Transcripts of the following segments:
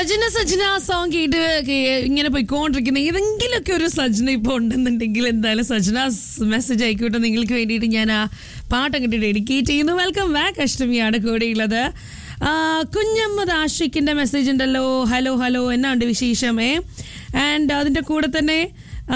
Sajana Sajana song കേട്ട് കേ- ഇങ്ങനെ പോയിക്കൊണ്ടിരിക്കുന്ന ഏതെങ്കിലുമൊക്കെ ഒരു സജന ഇപ്പോൾ ഉണ്ടെന്നുണ്ടെങ്കിൽ എന്തായാലും സജന മെസ്സേജ് ആയിക്കോട്ടെ നിങ്ങൾക്ക് വേണ്ടിയിട്ട് ഞാൻ ആ പാട്ട് അങ്ങോട്ട് ഡെഡിക്കേറ്റ് ചെയ്യുന്നു വെൽക്കം ബാക്ക് അഷ്ടമിയാണ് കൂടെയുള്ളത് ആ, കുഞ്ഞമ്മദ് ആഷിക്കിന്റെ മെസ്സേജ് ഉണ്ടല്ലോ ഹലോ ഹലോ എന്നാ ഉണ്ട് വിശേഷമേ ആൻഡ് അതിന്റെ കൂടെ തന്നെ ആ,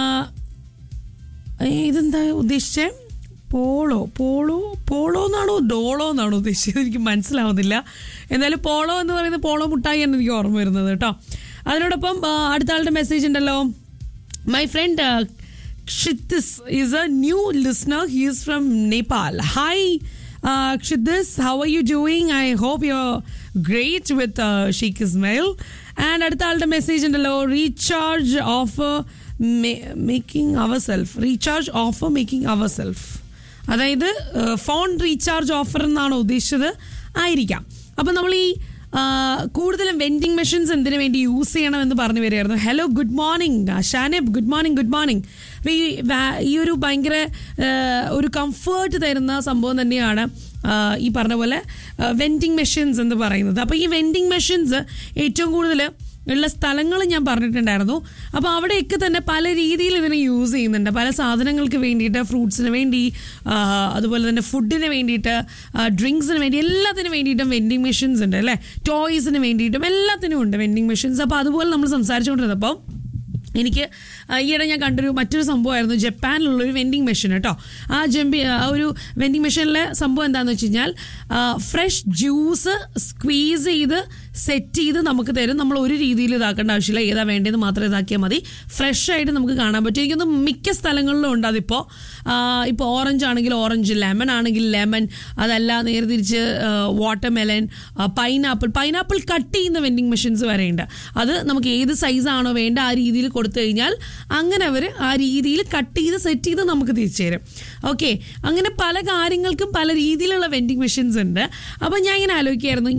ഏ, ഇതെന്താ ഉദ്ദേശിച്ചേ പോളോ പോളോ പോളോ എന്നാണോ ഡോളോ എന്നാണോ ഉദ്ദേശിച്ചത് എനിക്ക് മനസ്സിലാവുന്നില്ല എന്തായാലും പോളോ എന്ന് പറയുന്നത് പോളോ മുട്ടായി എന്ന് എനിക്ക് ഓർമ്മ വരുന്നത് കേട്ടോ അതിനോടൊപ്പം ആ, അടുത്ത ആളുടെ മെസ്സേജ് ഉണ്ടല്ലോ my friend Shithis is a new listener he is from Nepal hi Shiddis how are you doing I hope you are great with Sheikh Ismail and അടുത്ത ആളുടെ മെസ്സേജ് ഉണ്ടല്ലോ recharge of making our self recharge offer making our self അതായത് phone recharge offer എന്നാണ് ഉദ്ദേശിച്ചത് ആയിരിക്കാം അപ്പം നമ്മൾ ഈ ആ, കൂടുതലും വെൻഡിങ് മെഷീൻസ് എന്തിനു വേണ്ടി യൂസ് ചെയ്യണമെന്ന് പറഞ്ഞു വരികയായിരുന്നു hello good morning Shanab good morning good morning അപ്പോൾ ഈ വാ- ഈ ഒരു ഭയങ്കര ആ, ഒരു കംഫേർട്ട് തരുന്ന സംഭവം തന്നെയാണ് ആ, ഈ പറഞ്ഞ പോലെ വെൻഡിങ് മെഷീൻസ് എന്ന് പറയുന്നത് അപ്പോൾ ഈ വെൻഡിങ് മെഷീൻസ് ഏറ്റവും കൂടുതൽ ഉള്ള സ്ഥലങ്ങൾ ഞാൻ പറഞ്ഞിട്ടുണ്ടായിരുന്നു അപ്പോൾ അവിടെയൊക്കെ തന്നെ പല രീതിയിൽ ഇതിനെ യൂസ് ചെയ്യുന്നുണ്ട് പല സാധനങ്ങൾക്ക് വേണ്ടിയിട്ട് ഫ്രൂട്ട്സിന് വേണ്ടി ആ, അതുപോലെ തന്നെ ഫുഡിന് വേണ്ടിയിട്ട് ഡ്രിങ്ക്സിന് വേണ്ടി എല്ലാത്തിനും വേണ്ടിയിട്ടും വെൻഡിങ് മെഷീൻസ് ഉണ്ട് അല്ലേ ടോയ്സിന് വേണ്ടിയിട്ടും എല്ലാത്തിനും ഉണ്ട് വെൻഡിങ് മെഷീൻസ് അപ്പോൾ അതുപോലെ നമ്മൾ സംസാരിച്ചുകൊണ്ടിരുന്നപ്പോൾ എനിക്ക് ആ, ഈയിടെ ഞാൻ കണ്ടൊരു മറ്റൊരു സംഭവമായിരുന്നു ജപ്പാനിലുള്ളൊരു വെൻഡിങ് മെഷീൻ കേട്ടോ ആ ജമ്പി ആ ഒരു വെൻഡിങ് മെഷീനിലെ സംഭവം എന്താണെന്ന് വെച്ച് കഴിഞ്ഞാൽ ഫ്രഷ് ജ്യൂസ് സ്ക്വീസ് ചെയ്ത് സെറ്റ് ചെയ്ത് നമുക്ക് തരും നമ്മൾ ഒരു രീതിയിൽ ഇതാക്കേണ്ട ആവശ്യമില്ല ഏതാ വേണ്ടതെന്ന് മാത്രം ഇതാക്കിയാൽ മതി ഫ്രഷ് ആയിട്ട് നമുക്ക് കാണാൻ പറ്റും എനിക്കൊന്ന് മിക്ക സ്ഥലങ്ങളിലും ഉണ്ട് അതിപ്പോൾ ഇപ്പോൾ ഓറഞ്ച് ആണെങ്കിൽ ഓറഞ്ച് ലെമൺ ആണെങ്കിൽ ലെമൺ അതല്ല നേരെ തിരിച്ച് watermelon pineapple pineapple cut ചെയ്യുന്ന വെൻഡിങ് മെഷീൻസ് വരെ ഉണ്ട് അത് നമുക്ക് ഏത് സൈസാണോ വേണ്ട ആ രീതിയിൽ കൊടുത്തു കഴിഞ്ഞാൽ അങ്ങനെ അവർ ആ രീതിയിൽ കട്ട് ചെയ്ത് സെറ്റ് ചെയ്ത് നമുക്ക് തിരിച്ചു തരും ഓക്കെ അങ്ങനെ പല കാര്യങ്ങൾക്കും പല രീതിയിലുള്ള വെൻഡിങ് മെഷീൻസ് ഉണ്ട് അപ്പോൾ ഞാൻ ഇങ്ങനെ ആലോചിക്കായിരുന്നു